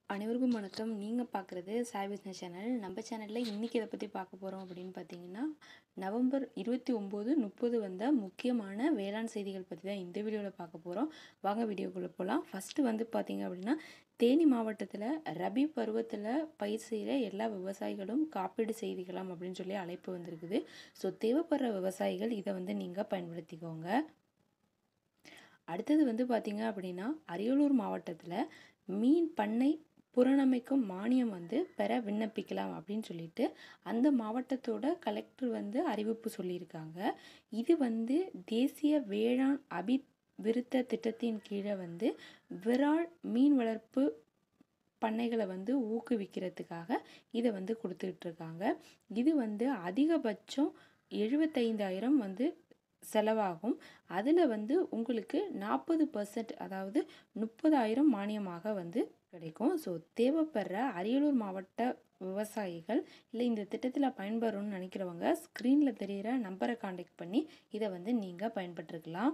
அனைவருக்கும் வணக்கம் நீங்கள் பார்க்குறது சாய் பிஸ்னஸ் சேனல் நம்ம சேனலில் இன்றைக்கி இதை பற்றி பார்க்க போகிறோம் அப்படின்னு பார்த்தீங்கன்னா நவம்பர் இருபத்தி ஒம்பது முப்பது வந்த முக்கியமான வேளாண் செய்திகள் பற்றி தான் இந்த வீடியோவில் பார்க்க போகிறோம் வாங்க வீடியோக்குள்ளே போகலாம் ஃபஸ்ட்டு வந்து பார்த்தீங்க அப்படின்னா தேனி மாவட்டத்தில் ரபி பருவத்தில் பயிர் செய்கிற எல்லா விவசாயிகளும் காப்பீடு செய்திக்கலாம் அப்படின்னு சொல்லி அழைப்பு வந்திருக்குது ஸோ தேவைப்படுற விவசாயிகள் இதை வந்து நீங்கள் பயன்படுத்திக்கோங்க அடுத்தது வந்து பார்த்தீங்க அப்படின்னா அரியலூர் மாவட்டத்தில் மீன் பண்ணை புறணமைக்கும் மானியம் வந்து பெற விண்ணப்பிக்கலாம் அப்படின்னு சொல்லிட்டு அந்த மாவட்டத்தோட கலெக்டர் வந்து அறிவிப்பு சொல்லியிருக்காங்க இது வந்து தேசிய வேளாண் அபிவிருத்த திட்டத்தின் கீழே வந்து விரால் மீன் வளர்ப்பு பண்ணைகளை வந்து ஊக்குவிக்கிறதுக்காக இதை வந்து கொடுத்துக்கிட்டு இருக்காங்க இது வந்து அதிகபட்சம் எழுபத்தைந்தாயிரம் வந்து செலவாகும் அதில் வந்து உங்களுக்கு நாற்பது பர்சன்ட் அதாவது முப்பதாயிரம் மானியமாக வந்து கிடைக்கும் ஸோ தேவைப்படுற அரியலூர் மாவட்ட விவசாயிகள் இல்லை இந்த திட்டத்தில் பயன்பெறணும்னு நினைக்கிறவங்க ஸ்க்ரீனில் தெரிகிற நம்பரை காண்டாக்ட் பண்ணி இதை வந்து நீங்கள் பயன்பட்டுருக்கலாம்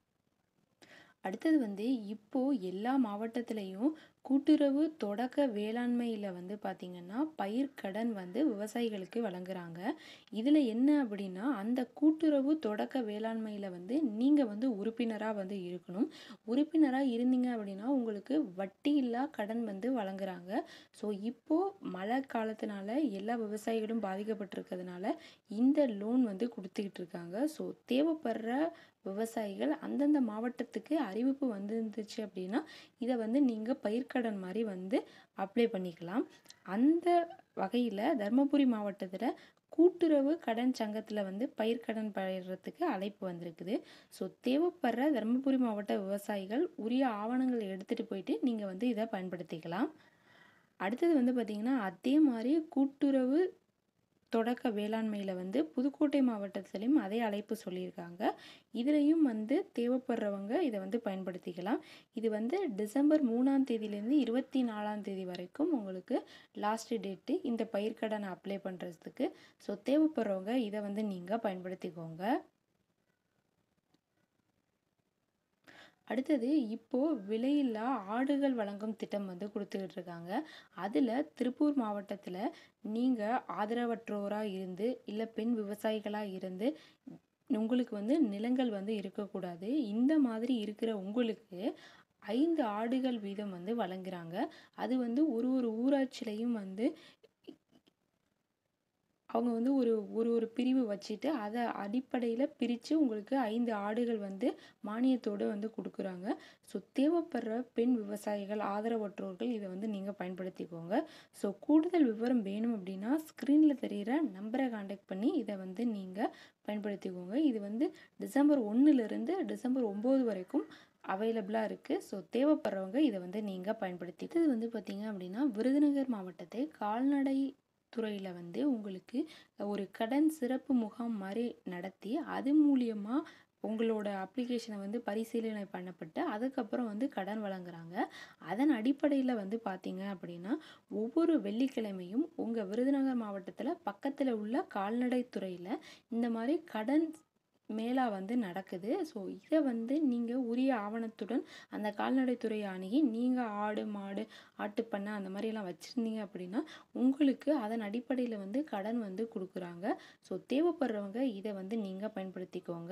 அடுத்தது வந்து இப்போது எல்லா மாவட்டத்திலையும் கூட்டுறவு தொடக்க வேளாண்மையில் வந்து பார்த்திங்கன்னா பயிர்க்கடன் வந்து விவசாயிகளுக்கு வழங்குறாங்க இதில் என்ன அப்படின்னா அந்த கூட்டுறவு தொடக்க வேளாண்மையில் வந்து நீங்கள் வந்து உறுப்பினராக வந்து இருக்கணும் உறுப்பினராக இருந்தீங்க அப்படின்னா உங்களுக்கு வட்டி இல்லா கடன் வந்து வழங்குறாங்க ஸோ இப்போது மழை காலத்தினால எல்லா விவசாயிகளும் பாதிக்கப்பட்டிருக்கிறதுனால இந்த லோன் வந்து கொடுத்துக்கிட்டு இருக்காங்க ஸோ தேவைப்படுற விவசாயிகள் அந்தந்த மாவட்டத்துக்கு அறிவிப்பு வந்துருந்துச்சு அப்படின்னா இதை வந்து நீங்கள் பயிர்க்கடன் மாதிரி வந்து அப்ளை பண்ணிக்கலாம் அந்த வகையில் தருமபுரி மாவட்டத்தில் கூட்டுறவு கடன் சங்கத்தில் வந்து பயிர்க்கடன் பயிர்றதுக்கு அழைப்பு வந்திருக்குது ஸோ தேவைப்படுற தருமபுரி மாவட்ட விவசாயிகள் உரிய ஆவணங்களை எடுத்துகிட்டு போயிட்டு நீங்கள் வந்து இதை பயன்படுத்திக்கலாம் அடுத்தது வந்து பார்த்திங்கன்னா அதே மாதிரி கூட்டுறவு தொடக்க வேளாண்மையில் வந்து புதுக்கோட்டை மாவட்டத்திலையும் அதே அழைப்பு சொல்லியிருக்காங்க இதுலேயும் வந்து தேவைப்படுறவங்க இதை வந்து பயன்படுத்திக்கலாம் இது வந்து டிசம்பர் மூணாம் தேதியிலேருந்து இருபத்தி நாலாம் தேதி வரைக்கும் உங்களுக்கு லாஸ்ட் டேட்டு இந்த பயிர்க்கடனை அப்ளை பண்ணுறதுக்கு ஸோ தேவைப்படுறவங்க இதை வந்து நீங்கள் பயன்படுத்திக்கோங்க அடுத்தது இப்போது விலையில்லா ஆடுகள் வழங்கும் திட்டம் வந்து கொடுத்துக்கிட்டு இருக்காங்க அதில் திருப்பூர் மாவட்டத்தில் நீங்கள் ஆதரவற்றோராக இருந்து இல்லை பெண் விவசாயிகளாக இருந்து உங்களுக்கு வந்து நிலங்கள் வந்து இருக்கக்கூடாது இந்த மாதிரி இருக்கிற உங்களுக்கு ஐந்து ஆடுகள் வீதம் வந்து வழங்குறாங்க அது வந்து ஒரு ஒரு ஊராட்சியிலையும் வந்து அவங்க வந்து ஒரு ஒரு ஒரு பிரிவு வச்சுட்டு அதை அடிப்படையில் பிரித்து உங்களுக்கு ஐந்து ஆடுகள் வந்து மானியத்தோடு வந்து கொடுக்குறாங்க ஸோ தேவைப்படுற பெண் விவசாயிகள் ஆதரவற்றோர்கள் இதை வந்து நீங்கள் பயன்படுத்திக்கோங்க ஸோ கூடுதல் விவரம் வேணும் அப்படின்னா ஸ்க்ரீனில் தெரிகிற நம்பரை காண்டாக்ட் பண்ணி இதை வந்து நீங்கள் பயன்படுத்திக்கோங்க இது வந்து டிசம்பர் ஒன்றுலேருந்து டிசம்பர் ஒம்பது வரைக்கும் அவைலபிளாக இருக்குது ஸோ தேவைப்படுறவங்க இதை வந்து நீங்கள் பயன்படுத்தி இது வந்து பார்த்திங்க அப்படின்னா விருதுநகர் மாவட்டத்தை கால்நடை துறையில் வந்து உங்களுக்கு ஒரு கடன் சிறப்பு முகாம் மாதிரி நடத்தி அது மூலியமாக உங்களோட அப்ளிகேஷனை வந்து பரிசீலனை பண்ணப்பட்டு அதுக்கப்புறம் வந்து கடன் வழங்குறாங்க அதன் அடிப்படையில் வந்து பார்த்தீங்க அப்படின்னா ஒவ்வொரு வெள்ளிக்கிழமையும் உங்கள் விருதுநகர் மாவட்டத்தில் பக்கத்தில் உள்ள கால்நடை துறையில் இந்த மாதிரி கடன் மேலா வந்து நடக்குது ஸோ இதை வந்து நீங்கள் உரிய ஆவணத்துடன் அந்த கால்நடைத்துறையை அணுகி நீங்கள் ஆடு மாடு ஆட்டுப்பண்ணை அந்த மாதிரிலாம் வச்சுருந்தீங்க அப்படின்னா உங்களுக்கு அதன் அடிப்படையில் வந்து கடன் வந்து கொடுக்குறாங்க ஸோ தேவைப்படுறவங்க இதை வந்து நீங்கள் பயன்படுத்திக்கோங்க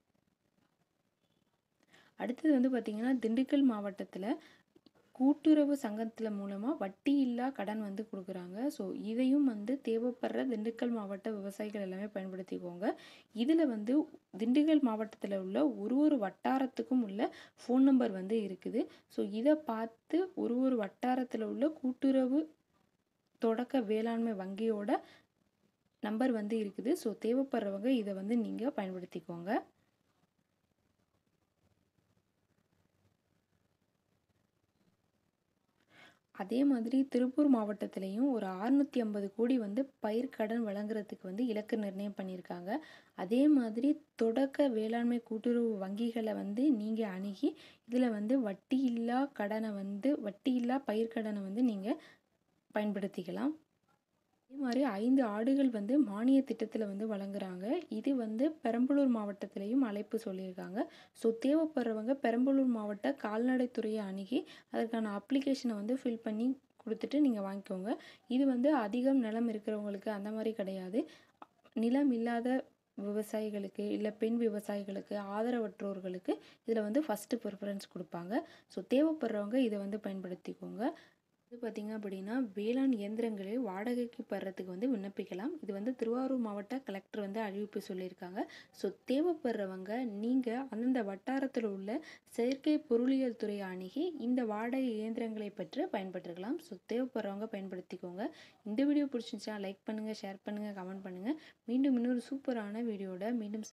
அடுத்தது வந்து பார்த்திங்கன்னா திண்டுக்கல் மாவட்டத்தில் கூட்டுறவு சங்கத்தில் மூலமாக வட்டி இல்லா கடன் வந்து கொடுக்குறாங்க ஸோ இதையும் வந்து தேவைப்படுற திண்டுக்கல் மாவட்ட விவசாயிகள் எல்லாமே பயன்படுத்திக்கோங்க இதில் வந்து திண்டுக்கல் மாவட்டத்தில் உள்ள ஒரு ஒரு வட்டாரத்துக்கும் உள்ள ஃபோன் நம்பர் வந்து இருக்குது ஸோ இதை பார்த்து ஒரு ஒரு வட்டாரத்தில் உள்ள கூட்டுறவு தொடக்க வேளாண்மை வங்கியோட நம்பர் வந்து இருக்குது ஸோ தேவைப்படுறவங்க இதை வந்து நீங்கள் பயன்படுத்திக்கோங்க அதே மாதிரி திருப்பூர் மாவட்டத்திலையும் ஒரு அறுநூற்றி ஐம்பது கோடி வந்து பயிர்க்கடன் வழங்குறதுக்கு வந்து இலக்கு நிர்ணயம் பண்ணியிருக்காங்க அதே மாதிரி தொடக்க வேளாண்மை கூட்டுறவு வங்கிகளை வந்து நீங்கள் அணுகி இதில் வந்து வட்டி இல்லா கடனை வந்து வட்டி இல்லா பயிர்க்கடனை வந்து நீங்கள் பயன்படுத்திக்கலாம் அதே மாதிரி ஐந்து ஆடுகள் வந்து மானிய திட்டத்தில் வந்து வழங்குறாங்க இது வந்து பெரம்பலூர் மாவட்டத்திலையும் அழைப்பு சொல்லியிருக்காங்க ஸோ தேவைப்படுறவங்க பெரம்பலூர் மாவட்ட கால்நடைத்துறையை அணுகி அதற்கான அப்ளிகேஷனை வந்து ஃபில் பண்ணி கொடுத்துட்டு நீங்கள் வாங்கிக்கோங்க இது வந்து அதிகம் நிலம் இருக்கிறவங்களுக்கு அந்த மாதிரி கிடையாது நிலம் இல்லாத விவசாயிகளுக்கு இல்லை பெண் விவசாயிகளுக்கு ஆதரவற்றோர்களுக்கு இதில் வந்து ஃபஸ்ட்டு ப்ரிஃபரன்ஸ் கொடுப்பாங்க ஸோ தேவைப்படுறவங்க இதை வந்து பயன்படுத்திக்கோங்க இது பார்த்திங்க அப்படின்னா வேளாண் இயந்திரங்களை வாடகைக்கு பெறத்துக்கு வந்து விண்ணப்பிக்கலாம் இது வந்து திருவாரூர் மாவட்ட கலெக்டர் வந்து அறிவிப்பு சொல்லியிருக்காங்க ஸோ தேவைப்படுறவங்க நீங்கள் அந்தந்த வட்டாரத்தில் உள்ள செயற்கை பொருளியல் துறை அணுகி இந்த வாடகை இயந்திரங்களை பெற்று பயன்பெற்றுக்கலாம் ஸோ தேவைப்படுறவங்க பயன்படுத்திக்கோங்க இந்த வீடியோ பிடிச்சிருந்துச்சா லைக் பண்ணுங்கள் ஷேர் பண்ணுங்கள் கமெண்ட் பண்ணுங்கள் மீண்டும் இன்னொரு சூப்பரான வீடியோட மீண்டும்